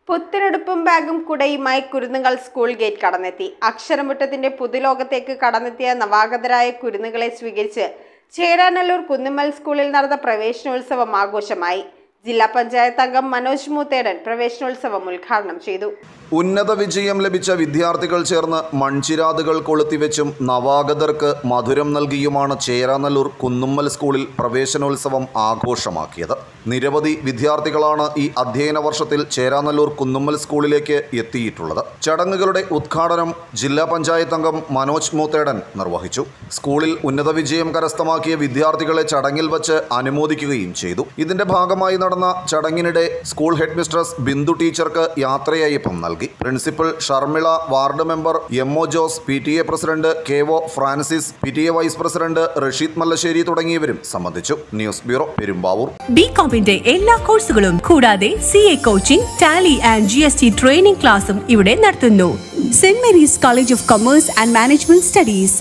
പുത്തനെടുപ്പും ബാഗും കുടയുമായി കുരുന്നുകൾ school gate കടന്നെത്തി അക്ഷരമുറ്റത്തിന്റെ പുതുലോകത്തേക്ക് കടന്നെത്തിയ നവാഗതരായ കുരുന്നുകളെ സ്വീകരിച്ച് ചേരാനല്ലൂർ കുന്നുമ്മൽ സ്കൂളിൽ നടന്ന പ്രവേശനോത്സവം ആഘോഷമായി ജില്ലാ പഞ്ചായത്ത് അംഗം മനോജ് മൂത്തേടൻ പ്രവേശനോത്സവം ഉദ്ഘാടനം ചെയ്തു ഉന്നത വിജയം ലഭിച്ച വിദ്യാർത്ഥികൾ ചേർന്ന് മൺചിരാതുകൾ കൊളുത്തിവെച്ചും നവാഗതർക്ക് മധുരം നൽകിയുമാണ് ചേരാനല്ലൂർ കുന്നുമ്മൽ സ്കൂളിൽ പ്രവേശനോത്സവം ആഘോഷമാക്കിയത് നിരവധി വിദ്യാർത്ഥികളാണ് ഈ അധ്യയന വർഷത്തിൽ ചേരാനല്ലൂർ കുന്നുമ്മൽ സ്കൂളിലേക്ക് എത്തിയിട്ടുള്ളത് ചടങ്ങുകളുടെ ഉദ്ഘാടനം ജില്ലാ പഞ്ചായത്ത് അംഗം മനോജ് മൂത്തേടൻ നിർവഹിച്ചു സ്കൂളിൽ ഉന്നത വിജയം കരസ്ഥമാക്കിയ വിദ്യാർത്ഥികളെ ചടങ്ങിൽ വച്ച് അനുമോദിക്കുകയും ചെയ്തു ഇതിന്റെ ഭാഗമായി നടന്ന ചടങ്ങിനിടെ സ്കൂൾ ഹെഡ് മിസ്ട്രസ് ബിന്ദു ടീച്ചർക്ക് യാത്രയയപ്പം നൽകി principal Sharmila ward member M O Jose P T A president K O Francis P T A vice president Rasheed Mallassery തുടങ്ങിയവരും സംബന്ധിച്ചു ന്യൂസ് ബ്യൂറോ പെരുമ്പാവൂർ ബി കോമിന്റെ എല്ലാ കോഴ്സുകളും കൂടാതെ C A coaching Tally and G S T training ക്ലാസും ഇവിടെ നടത്തുന്നു Saint Mary's College of Commerce and Management studies